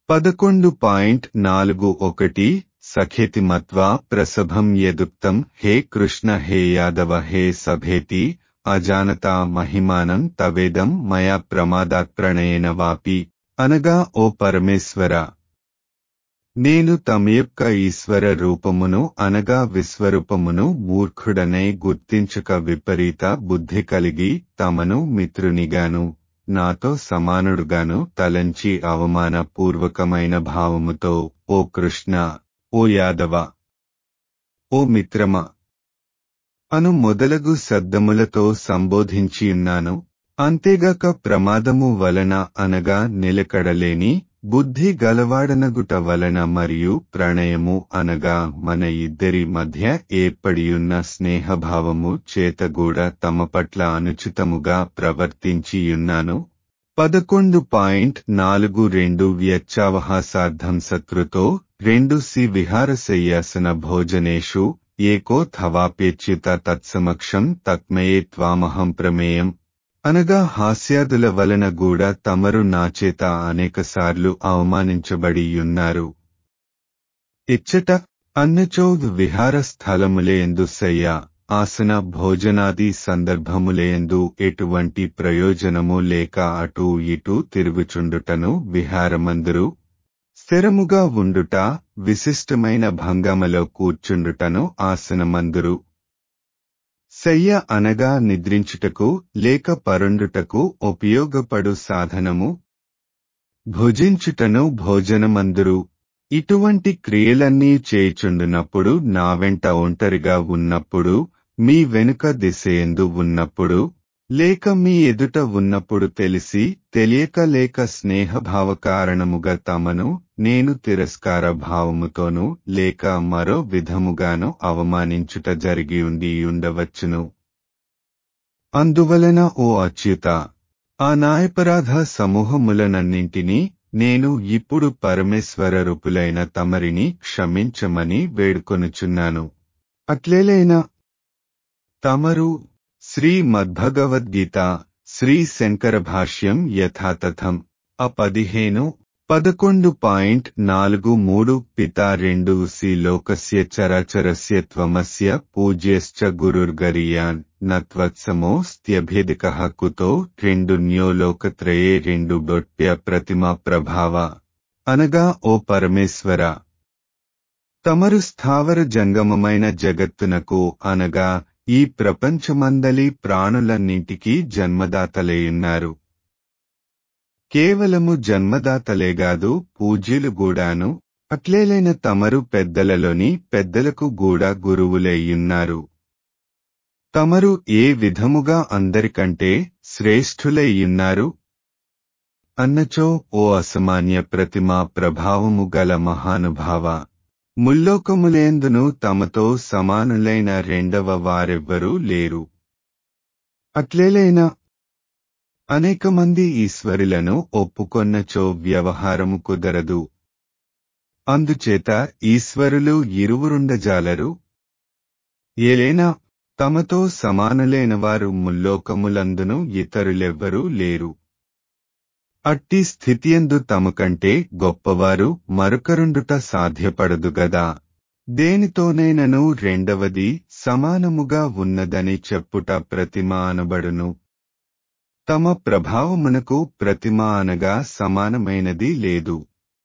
పదకొండు పాయింట్ నాలుగు ఒకటి సఖేతి మత్వా ప్రసభం యదుక్తం హే కృష్ణ హే యాదవ హే సభేతి అజానతా మహిమానం తవేదం మయా ప్రమాదాత్ ప్రణయేన వాపి అనగా ఓ పరమేశ్వర నేను తమ యొక్క ఈశ్వర రూపమును అనగా విశ్వరూపమును మూర్ఖుడనై గుర్తించక విపరీత బుద్ధి కలిగి తమను మిత్రునిగాను నాతో సమానుడుగాను తలంచి అవమానపూర్వకమైన భావముతో ఓ కృష్ణ ఓ యాదవ ఓ మిత్రమ అను మొదలగు శబ్దములతో సంబోధించియున్నాను అంతేగాక ప్రమాదము వలన అనగా నిలకడలేని బుద్ధి గలవాడనగుట వలన మరియు ప్రణయము అనగా మన ఇద్దరి మధ్య ఏర్పడియున్న స్నేహభావము చేతగూడ తమ పట్ల అనుచితముగా ప్రవర్తించియున్నాను పదకొండు పాయింట్ నాలుగు రెండు వ్యత్యావహాసార్థం సత్రుతో రెండు సి విహారశయ్యాసన భోజనేషు ఏకో థవాపేచ్యుత తత్సమక్షం తత్మయే త్వామహం ప్రమేయం అనగా హాస్యాదుల వలన కూడా తమరు నాచేత అనేకసార్లు అవమానించబడియున్నారు ఇచ్చట అన్నచో విహార స్థలములేందు శయ్య ఆసన భోజనాది సందర్భములేందు ఎటువంటి ప్రయోజనము లేక అటూ ఇటూ తిరుగుచుండుటను విహారమందురు స్థిరముగా ఉండుట విశిష్టమైన భంగమలో కూర్చుండుటను ఆసనమందురు శయ్య అనగా నిద్రించుటకు లేక పరుండుటకు ఉపయోగపడు సాధనము భుజించుటను భోజనమందురు ఇటువంటి క్రియలన్నీ చేయుచుండునప్పుడు నా వెంట ఒంటరిగా ఉన్నప్పుడు మీ వెనుక దిశయందు ఉన్నప్పుడు లేక మీ ఎదుట ఉన్నప్పుడు తెలిసి తెలియక లేక స్నేహభావ కారణముగా తమను నేను తిరస్కార భావముతోనూ లేక మరో విధముగాను అవమానించుట జరిగి ఉండి ఉండవచ్చును అందువలన ఓ అచ్యుత ఆ నాయపరాధ సమూహములనన్నింటినీ నేను ఇప్పుడు పరమేశ్వర రూపులైన తమరిని క్షమించమని వేడుకొనుచున్నాను అట్లేలైనా తమరు శ్రీ మద్భగవద్గీత శ్రీ శంకర భాష్యం యథాతథం ఆ పదిహేను పదకొండు పాయింట్ నాలుగు మూడు పితా రెండు సి లోకస్య చరాచరస్య త్వమస్య పూజ్యశ్చ గురుర్గరియాన్ నత్వత్సమోస్త్యభేదిక కుతో రెండు న్యోలోకత్రయే రెండు డొట్య ప్రతిమా ప్రభావ అనగా ఓ పరమేశ్వర తమరు స్థావర జంగమమైన జగత్తునకు అనగా ఈ ప్రపంచమందలి ప్రాణులన్నింటికీ జన్మదాతలేయున్నారు కేవలము జన్మదాతలేగాదు పూజ్యులు గూడాను అట్లేలైన తమరు పెద్దలలోని పెద్దలకు గూడా గురువులేయున్నారు తమరు ఏ విధముగా అందరికంటే శ్రేష్ఠులయ్యున్నారు అన్నచో ఓ అసమాన్య ప్రతిమా ప్రభావము గల మహానుభావ ముల్లోకములేందును తమతో సమానులైన రెండవ వారెవ్వరూ లేరు అట్లేలైనా అనేక మంది ఈశ్వరులను ఒప్పుకొన్నచో వ్యవహారము కుదరదు అందుచేత ఈశ్వరులు ఇరువురుండజాలరు ఏలైనా తమతో సమానులైన వారు ముల్లోకములందును ఇతరులెవ్వరూ లేరు అట్టి స్థితియందు తమకంటే గొప్పవారు మరొకరుండుట సాధ్యపడదు గదా దేనితోనైనను రెండవది సమానముగా ఉన్నదని చెప్పుట ప్రతిమ అనబడును తమ ప్రభావమునకు ప్రతిమ అనగా సమానమైనది లేదు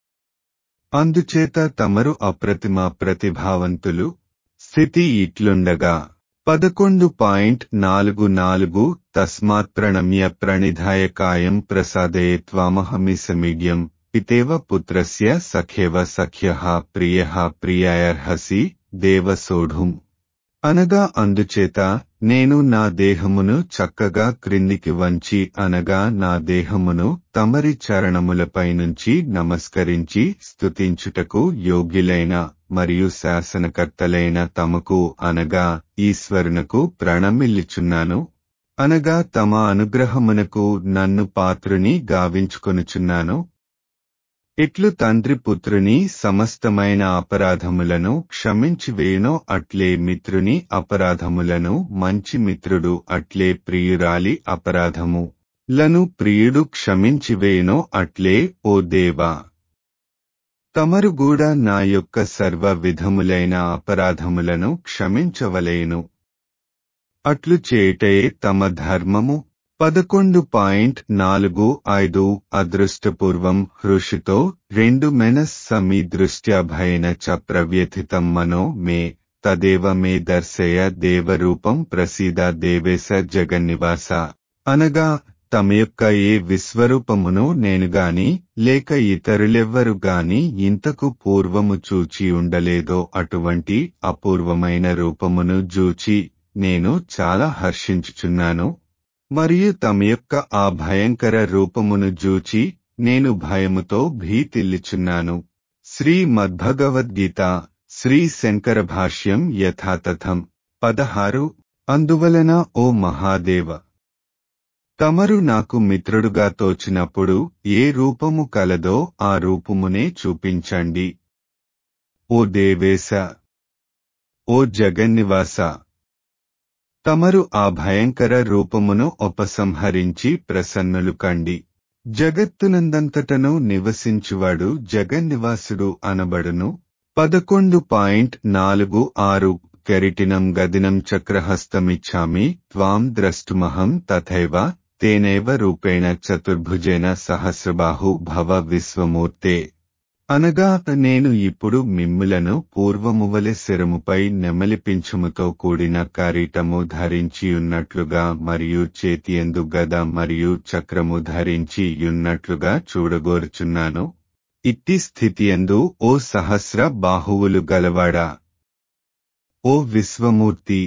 అందుచేత తమరు అప్రతిమ ప్రతిభావంతులు స్థితి ఇట్లుండగా పదకొండు పాయింట్ నాలుగు నాలుగు తస్మాత్ ప్రణమ్య ప్రణిధాయ కాయం ప్రసాదయే త్వామహమి సమీడ్యం పితేవ పుత్రస్య సఖ్యవ సఖ్య ప్రియ ప్రియాయర్హసి దేవసోఢుం అనగా అందుచేత నేను నా దేహమును చక్కగా క్రిందికి వంచి అనగా నా దేహమును తమరి చరణములపై నుంచి నమస్కరించి స్తుతించుటకు యోగ్యులైన మరియు శాసనకర్తలైన తమకు అనగా ఈశ్వరునకు ప్రణమిల్లిచున్నాను అనగా తమ అనుగ్రహమునకు నన్ను పాత్రుని గావించుకొనుచున్నాను ఇట్లు తండ్రి పుత్రుని సమస్తమైన అపరాధములను క్షమించి వేయునో అట్లే మిత్రుని అపరాధములను మంచి మిత్రుడు అట్లే ప్రియురాలి అపరాధము లను ప్రియుడు క్షమించి వేయునో అట్లే ఓ దేవా తమరు కూడా నా యొక్క సర్వ విధములైన అపరాధములను క్షమించవలేను అట్లు చేయుటయే తమ ధర్మము పదకొండు పాయింట్ నాలుగు ఐదు అదృష్టపూర్వం హృషితో రెండు మెనస్ సమీ దృష్ట్యా భయన చ ప్రవ్యథితం మనో మే తదేవ మే దర్శయ దేవరూపం ప్రసీద దేవేశ జగన్నివాస అనగా తమ యొక్క ఏ విశ్వరూపమును నేను గాని లేక ఇతరులెవ్వరు గాని ఇంతకు పూర్వము చూచి ఉండలేదో అటువంటి అపూర్వమైన రూపమును జూచి నేను చాలా హర్షించుచున్నాను మరియు తమ యొక్క ఆ భయంకర రూపమును జూచి నేను భయముతో భీతిల్లిచున్నాను శ్రీ మద్భగవద్గీత శ్రీ శంకర భాష్యం యథాతథం పదహారు అందువలన ఓ మహాదేవ తమరు నాకు మిత్రుడుగా తోచినప్పుడు ఏ రూపము కలదో ఆ రూపమునే చూపించండి ఓ దేవేశ ఓ జగన్నివాస తమరు ఆ భయంకర రూపమును ఉపసంహరించి ప్రసన్నులు కండి జగత్తునందంతటను నివసించువాడు జగన్నివాసుడు అనబడును పదకొండు పాయింట్ నాలుగు ఆరు కెరిటినం గదినం చక్రహస్తమిచ్చామి త్వాం ద్రష్టుమహం తథైవ తేనైవ రూపేణ చతుర్భుజేన సహస్రబాహు భవ విశ్వమూర్తే అనగా నేను ఇప్పుడు మిమ్ములను పూర్వమువలె శిరముపై నెమలిపించుముతో కూడిన కరీటము ధరించియున్నట్లుగా మరియు చేతియందు గద మరియు చక్రము ధరించి యున్నట్లుగా చూడగోరుచున్నాను ఇట్టి స్థితియందు ఓ సహస్ర బాహువులు గలవాడా ఓ విశ్వమూర్తి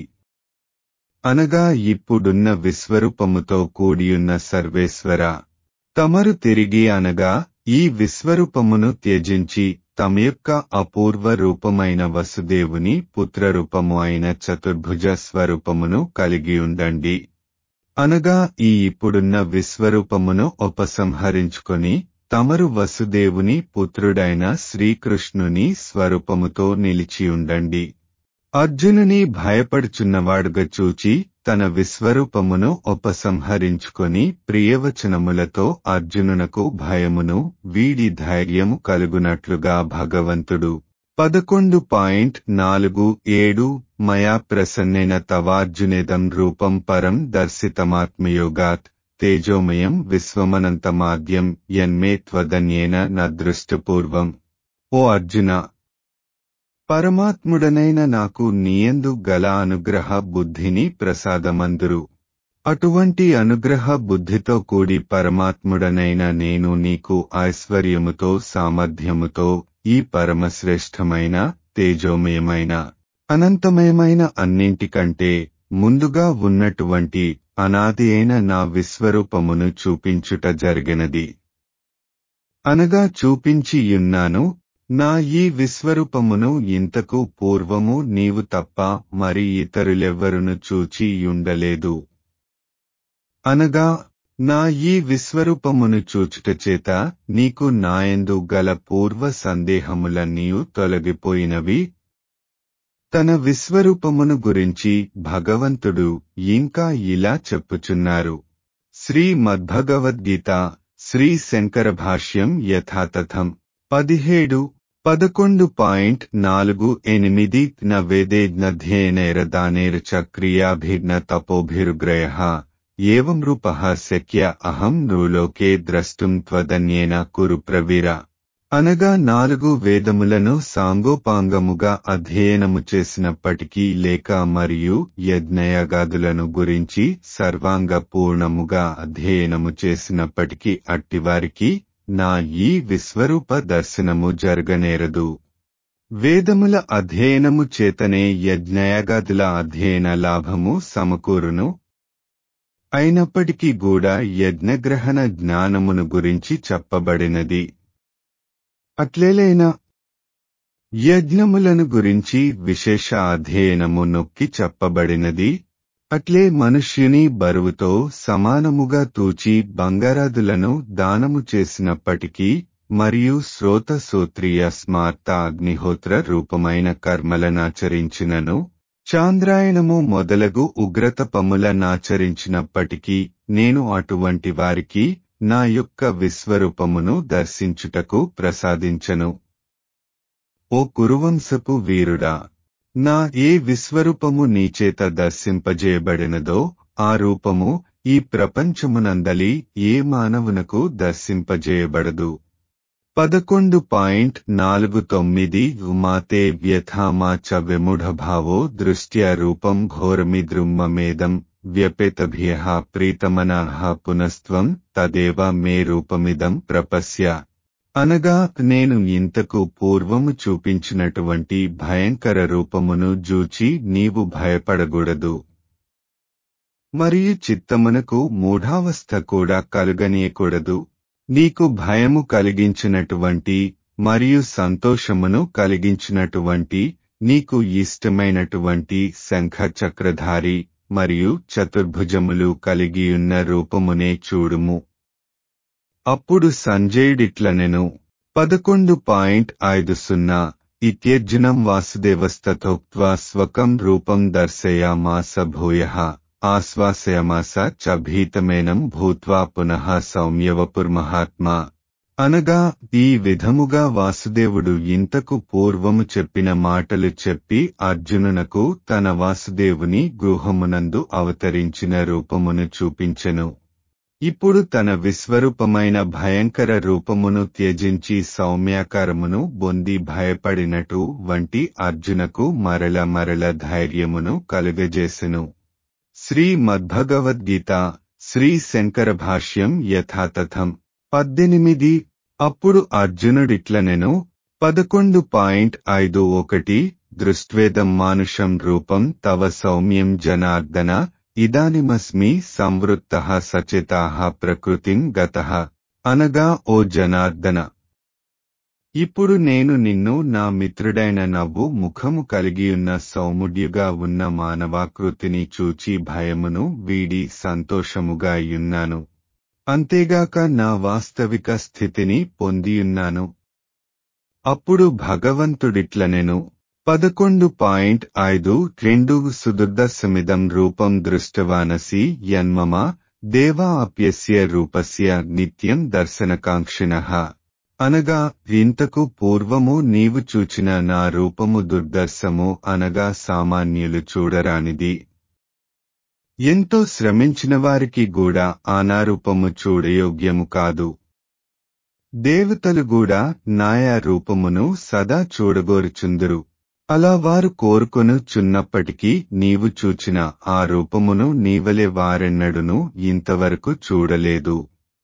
అనగా ఇప్పుడున్న విశ్వరూపముతో కూడియున్న సర్వేశ్వర తమరు తిరిగి అనగా ఈ విశ్వరూపమును త్యజించి తమ యొక్క అపూర్వ రూపమైన వసుదేవుని పుత్రరూపము అయిన చతుర్భుజ స్వరూపమును కలిగి ఉండండి అనగా ఈ ఇప్పుడున్న విశ్వరూపమును ఉపసంహరించుకొని తమరు వసుదేవుని పుత్రుడైన శ్రీకృష్ణుని స్వరూపముతో నిలిచి ఉండండి అర్జునుని భయపడుచున్నవాడుగా చూచి తన విశ్వరూపమును ఉపసంహరించుకొని ప్రియవచనములతో అర్జునునకు భయమును వీడి ధైర్యము కలుగునట్లుగా భగవంతుడు పదకొండు పాయింట్ నాలుగు ఏడు మయా ప్రసన్నేన తవార్జునేదం రూపం పరం దర్శితమాత్మయోగాత్ తేజోమయం విశ్వమనంతమాద్యం యన్మే త్వదన్యేన నదృష్టపూర్వం ఓ అర్జున పరమాత్ముడనైన నాకు నీయందు గల అనుగ్రహ బుద్ధిని ప్రసాదమందురు అటువంటి అనుగ్రహ బుద్ధితో కూడి పరమాత్ముడనైన నేను నీకు ఐశ్వర్యముతో సామర్థ్యముతో ఈ పరమశ్రేష్టమైన తేజోమయమైన అనంతమయమైన అన్నింటికంటే ముందుగా ఉన్నటువంటి అనాది అయిన నా విశ్వరూపమును చూపించుట జరిగినది అనగా చూపించి యున్నాను నా ఈ విశ్వరూపమును ఇంతకు పూర్వము నీవు తప్ప మరి ఇతరులెవ్వరును చూచి యుండలేదు అనగా నా ఈ విశ్వరూపమును చూచుట చేత నీకు నాయందు గల పూర్వ సందేహములన్నీయు తొలగిపోయినవి తన విశ్వరూపమును గురించి భగవంతుడు ఇంకా ఇలా చెప్పుచున్నారు శ్రీ మద్భగవద్గీత శ్రీ శంకర భాష్యం యథాతథం పదిహేడు పదకొండు పాయింట్ నాలుగు ఎనిమిది న వేదేజ్ఞధ్యేనైరదానేర చ క్రియాభిర్న తపోభిరుగ్రయ ఏం రూప శక్య అహం నృలోకే ద్రష్టుం త్వదన్యేన కురు ప్రవీర అనగా నాలుగు వేదములను సాంగోపాంగముగా అధ్యయనము చేసినప్పటికీ లేక మరియు యజ్ఞయాగాదులను గురించి సర్వాంగ పూర్ణముగా అధ్యయనము చేసినప్పటికీ అట్టివారికి నా ఈ విశ్వరూప దర్శనము జరగనేరదు వేదముల అధ్యయనము చేతనే యజ్ఞయాగాదుల అధ్యయన లాభము సమకూరును అయినప్పటికీ కూడా యజ్ఞగ్రహణ జ్ఞానమును గురించి చెప్పబడినది అట్లేలైనా యజ్ఞములను గురించి విశేష అధ్యయనము నొక్కి చెప్పబడినది అట్లే మనుష్యుని బరువుతో సమానముగా తూచి బంగారాదులను దానము చేసినప్పటికీ మరియు శ్రోత సూత్రీయ స్మార్త అగ్నిహోత్ర రూపమైన కర్మలనాచరించినను చాంద్రాయణము మొదలగు ఉగ్రతపములనాచరించినప్పటికీ నేను అటువంటి వారికి నా యొక్క విశ్వరూపమును దర్శించుటకు ప్రసాదించను ఓ కురువంశపు వీరుడా నా ఏ విశ్వరూపము నీచేత దర్శింపజేయబడినదో ఆ రూపము ఈ ప్రపంచమునందలి ఏ మానవునకు దర్శింపజేయబడదు పదకొండు పాయింట్ నాలుగు తొమ్మిది ఉమాతే వ్యథామా చ విమూఢభావో దృష్ట్యా రూపం ఘోరమిద్రుమ్మమేదం వ్యపేతభ్య ప్రీతమనాహ పునస్త్వం తదేవ మే రూపమిదం ప్రపశ్య అనగా నేను ఇంతకు పూర్వము చూపించినటువంటి భయంకర రూపమును జూచి నీవు భయపడకూడదు మరియు చిత్తమునకు మూఢావస్థ కూడా కలుగనీయకూడదు నీకు భయము కలిగించినటువంటి మరియు సంతోషమును కలిగించినటువంటి నీకు ఇష్టమైనటువంటి శంఖ చక్రధారి మరియు చతుర్భుజములు కలిగియున్న రూపమునే చూడుము అప్పుడు సంజయుడిట్లనెను పదకొండు పాయింట్ ఐదు సున్నా ఇత్యర్జునం వాసుదేవస్తథోక్త్వా స్వకం రూపం దర్శయామాస భూయ ఆశ్వాసయమాస చ భీతమేనం భూత్వా పునః సౌమ్యవపుర్మహాత్మా అనగా ఈ విధముగా వాసుదేవుడు ఇంతకు పూర్వము చెప్పిన మాటలు చెప్పి అర్జునునకు తన వాసుదేవుని గృహమునందు అవతరించిన రూపమును చూపించెను ఇప్పుడు తన విశ్వరూపమైన భయంకర రూపమును త్యజించి సౌమ్యాకారమును బొంది భయపడినటు వంటి అర్జునకు మరల మరల ధైర్యమును కలుగజేసెను శ్రీ మద్భగవద్గీత శ్రీ శంకర భాష్యం యథాతథం పద్దెనిమిది అప్పుడు అర్జునుడిట్లనెను పదకొండు పాయింట్ ఐదు ఒకటి దృష్ట్వేదం మానుషం రూపం తవ సౌమ్యం జనార్దన ఇదానిమస్మి సంవృత్త సచేతా ప్రకృతిం గత అనగా ఓ జనార్దన ఇప్పుడు నేను నిన్ను నా మిత్రుడైన నవ్వు ముఖము కలిగియున్న సౌముడ్యుగా ఉన్న మానవాకృతిని చూచి భయమును వీడి సంతోషముగా యున్నాను అంతేగాక నా వాస్తవిక స్థితిని పొందియున్నాను అప్పుడు భగవంతుడిట్లనెను పదకొండు పాయింట్ ఐదు రెండు సుదుర్దశమిదం రూపం దృష్టవానసి యన్మమ దేవా అప్యస్య రూపస్య నిత్యం దర్శనకాంక్షిణ అనగా ఇంతకు పూర్వము నీవు చూచిన నా రూపము దుర్దర్శము అనగా సామాన్యులు చూడరానిది ఎంతో శ్రమించిన వారికి కూడా ఆనారూపము చూడయోగ్యము కాదు దేవతలు కూడా నాయా రూపమును సదా చూడగోరుచుందురు అలా వారు కోరుకొను చున్నప్పటికీ నీవు చూచిన ఆ రూపమును నీవలే వారెన్నడును ఇంతవరకు చూడలేదు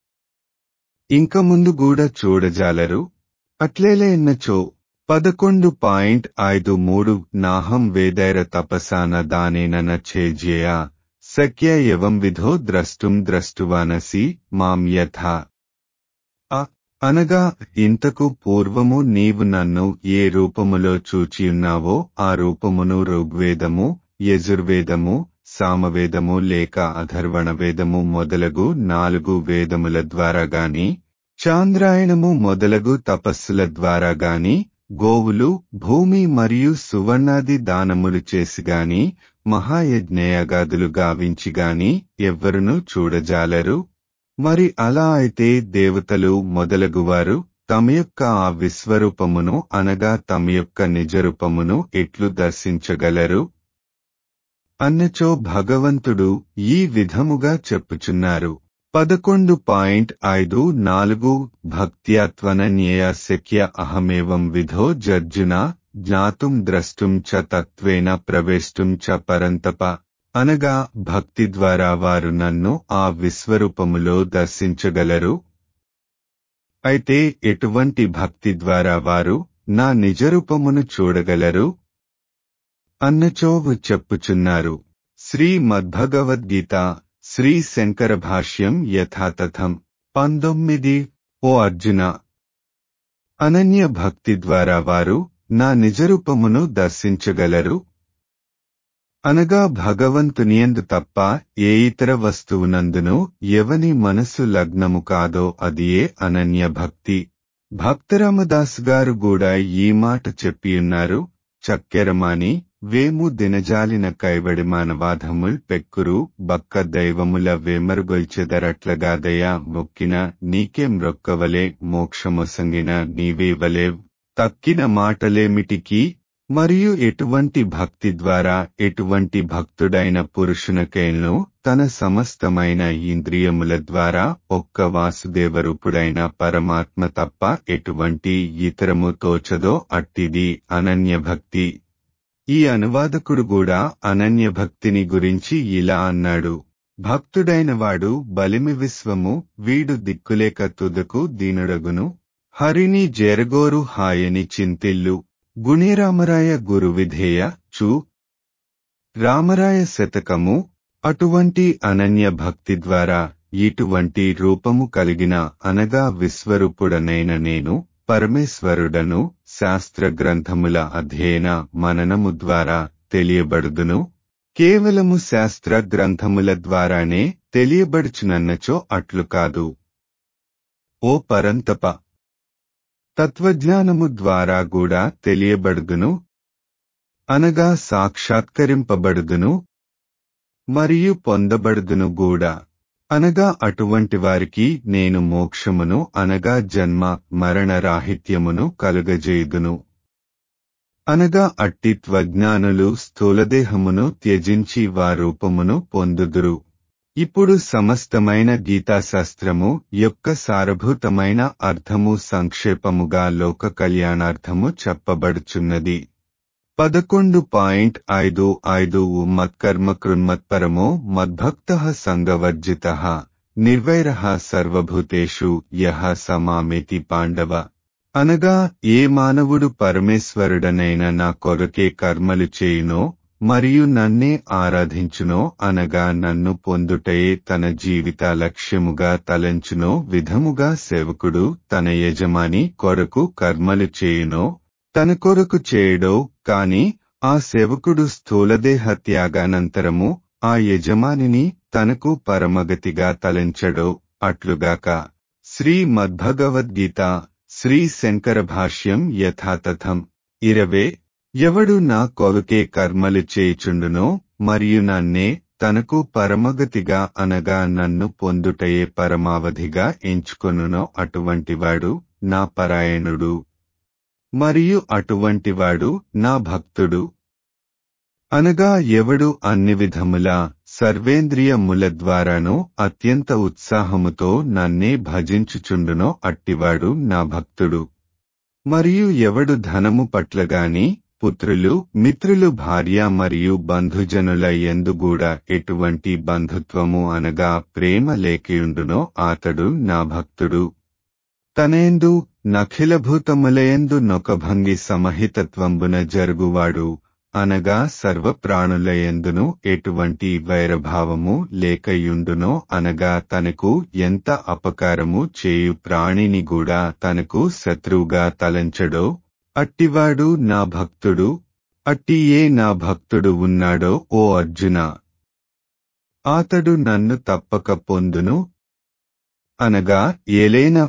ఇంక ముందు కూడా చూడజాలరు అట్లేలే ఎన్నచో పదకొండు పాయింట్ ఐదు మూడు నాహం వేదైర తపసాన దానేన ఛేజ్యయ సఖ్య ఎవం విధో ద్రష్టుం ద్రష్టువానసి మాం యథా అనగా ఇంతకు పూర్వము నీవు నన్ను ఏ రూపములో చూచియున్నావో ఆ రూపమును ఋగ్వేదము యజుర్వేదము సామవేదము లేక అధర్వణ వేదము మొదలగు నాలుగు వేదముల ద్వారా గాని చాంద్రాయణము మొదలగు తపస్సుల ద్వారా గాని గోవులు భూమి మరియు సువర్ణాది దానములు చేసి గాని మహాయజ్ఞయాగాదులు గావించి గాని ఎవ్వరునూ చూడజాలరు మరి అలా అయితే దేవతలు మొదలగువారు తమ యొక్క ఆ విశ్వరూపమును అనగా తమ యొక్క నిజరూపమును ఎట్లు దర్శించగలరు అన్నచో భగవంతుడు ఈ విధముగా చెప్పుచున్నారు పదకొండు పాయింట్ ఐదు నాలుగు భక్త్యాత్వనన్యేయ శక్య అహమేవం విధో జర్జున జ్ఞాతుం ద్రష్టుం చ తత్వేన ప్రవేశుం చ పరంతప అనగా భక్తి ద్వారా వారు నన్ను ఆ విశ్వరూపములో దర్శించగలరు అయితే ఎటువంటి భక్తి ద్వారా వారు నా నిజరూపమును చూడగలరు అన్నచోవు చెప్పుచున్నారు శ్రీ మద్భగవద్గీత శ్రీ శంకర భాష్యం యథాతథం పంతొమ్మిది ఓ అర్జున అనన్య భక్తి ద్వారా వారు నా నిజరూపమును దర్శించగలరు అనగా భగవంతునియందు తప్ప ఏ ఇతర వస్తువునందును ఎవని మనసు లగ్నము కాదో అదియే అనన్య భక్తి భక్తరామదాస్ గారు కూడా ఈ మాట చెప్పియున్నారు చక్కెరమాని వేము దినజాలిన కైవడి మానవాధముల్ పెక్కురు బక్క దైవముల వేమరుగొల్చెదరట్లగాదయ మొక్కిన నీకే మ్రొక్కవలే మోక్షమొసంగిన నీవేవలే తక్కిన మాటలేమిటికి మరియు ఎటువంటి భక్తి ద్వారా ఎటువంటి భక్తుడైన పురుషునకైనను తన సమస్తమైన ఇంద్రియముల ద్వారా ఒక్క వాసుదేవరూపుడైన పరమాత్మ తప్ప ఎటువంటి ఇతరము తోచదో అట్టిది అనన్యభక్తి ఈ అనువాదకుడు కూడా అనన్యభక్తిని గురించి ఇలా అన్నాడు భక్తుడైనవాడు బలిమి విశ్వము వీడు దిక్కులేక తుదకు దీనుడగును హరిని జేరగోరు హాయని చింతిల్లు గుణిరామరాయ గురు విధేయ చూ రామరాయ శతకము అటువంటి అనన్య భక్తి ద్వారా ఇటువంటి రూపము కలిగిన అనగా విశ్వరూపుడనైన నేను పరమేశ్వరుడను శాస్త్ర గ్రంథముల అధ్యయన మననము ద్వారా తెలియబడుదును కేవలము శాస్త్ర గ్రంథముల ద్వారానే తెలియబడుచునన్నచో అట్లు కాదు ఓ పరంతప తత్వజ్ఞానము ద్వారా కూడా తెలియబడుదును అనగా సాక్షాత్కరింపబడుదును మరియు పొందబడుదును కూడా అనగా అటువంటి వారికి నేను మోక్షమును అనగా జన్మ మరణ రాహిత్యమును కలుగజేయుదును అనగా అట్టి త్వజ్ఞానులు స్థూలదేహమును త్యజించి వారూపమును పొందుదురు ఇప్పుడు సమస్తమైన గీతాశాస్త్రము యొక్క సారభూతమైన అర్థము సంక్షేపముగా లోక కళ్యాణార్థము చెప్పబడుచున్నది పదకొండు పాయింట్ ఐదు ఐదు మత్కర్మ కృన్మత్పరమో మద్భక్త సంగవర్జిత నిర్వైర సర్వభూతేషు యహ సమామేతి పాండవ అనగా ఏ మానవుడు పరమేశ్వరుడనైన నా కొరకే కర్మలు చేయునో మరియు నన్నే ఆరాధించునో అనగా నన్ను పొందుటయే తన జీవిత లక్ష్యముగా తలంచునో విధముగా సేవకుడు తన యజమాని కొరకు కర్మలు చేయునో తన కొరకు చేయడో కాని ఆ సేవకుడు స్థూలదేహ త్యాగానంతరము ఆ యజమానిని తనకు పరమగతిగా తలంచడో అట్లుగాక శ్రీ మద్భగవద్గీత శ్రీ శంకర భాష్యం యథాతథం ఇరవే ఎవడు నా కొరకే కర్మలు చేయుచుండునో మరియు నన్నే తనకు పరమగతిగా అనగా నన్ను పొందుటయే పరమావధిగా ఎంచుకొనునో అటువంటివాడు నా పరాయణుడు మరియు అటువంటివాడు నా భక్తుడు అనగా ఎవడు అన్ని విధముల సర్వేంద్రియముల ద్వారానో అత్యంత ఉత్సాహముతో నన్నే భజించుచుండునో అట్టివాడు నా భక్తుడు మరియు ఎవడు ధనము పట్లగాని పుత్రులు మిత్రులు భార్య మరియు బంధుజనుల ఎందుగూడా ఎటువంటి బంధుత్వము అనగా ప్రేమ లేకియుండునో అతడు నా భక్తుడు తనేందు నఖిలభూతములయందు నొకభంగి సమహితత్వంబున జరుగువాడు అనగా సర్వప్రాణులయందును ఎటువంటి వైరభావము లేకయుండునో అనగా తనకు ఎంత అపకారము చేయు ప్రాణిని కూడా తనకు శత్రువుగా తలంచడో అట్టివాడు నా భక్తుడు అట్టి ఏ నా భక్తుడు ఉన్నాడో ఓ అర్జున అతడు నన్ను తప్పక పొందును అనగా ఏలైనా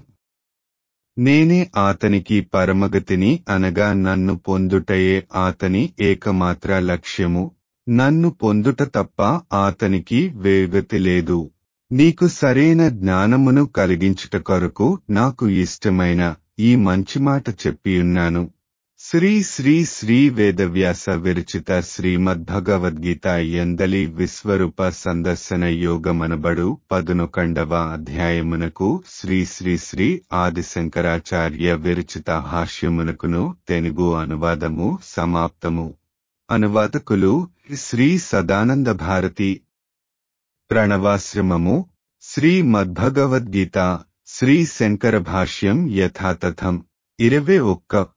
నేనే ఆతనికి పరమగతిని అనగా నన్ను పొందుటయే ఆతని ఏకమాత్ర లక్ష్యము నన్ను పొందుట తప్ప ఆతనికి వేగతి లేదు నీకు సరైన జ్ఞానమును కలిగించుట కొరకు నాకు ఇష్టమైన ఈ మంచి మాట చెప్పియున్నాను శ్రీ శ్రీ శ్రీ వేదవ్యాస విరచిత శ్రీమద్భగవద్గీత ఎందలి విశ్వరూప సందర్శన యోగమనబడు పదునొకండవ అధ్యాయమునకు శ్రీ శ్రీ శ్రీ ఆదిశంకరాచార్య విరచిత హాస్యమునకును తెలుగు అనువాదము సమాప్తము అనువాదకులు శ్రీ సదానంద భారతి ప్రణవాశ్రమము శ్రీ మద్భగవద్గీత శ్రీ శంకర భాష్యం యథాతథం ఇరవై ఒక్క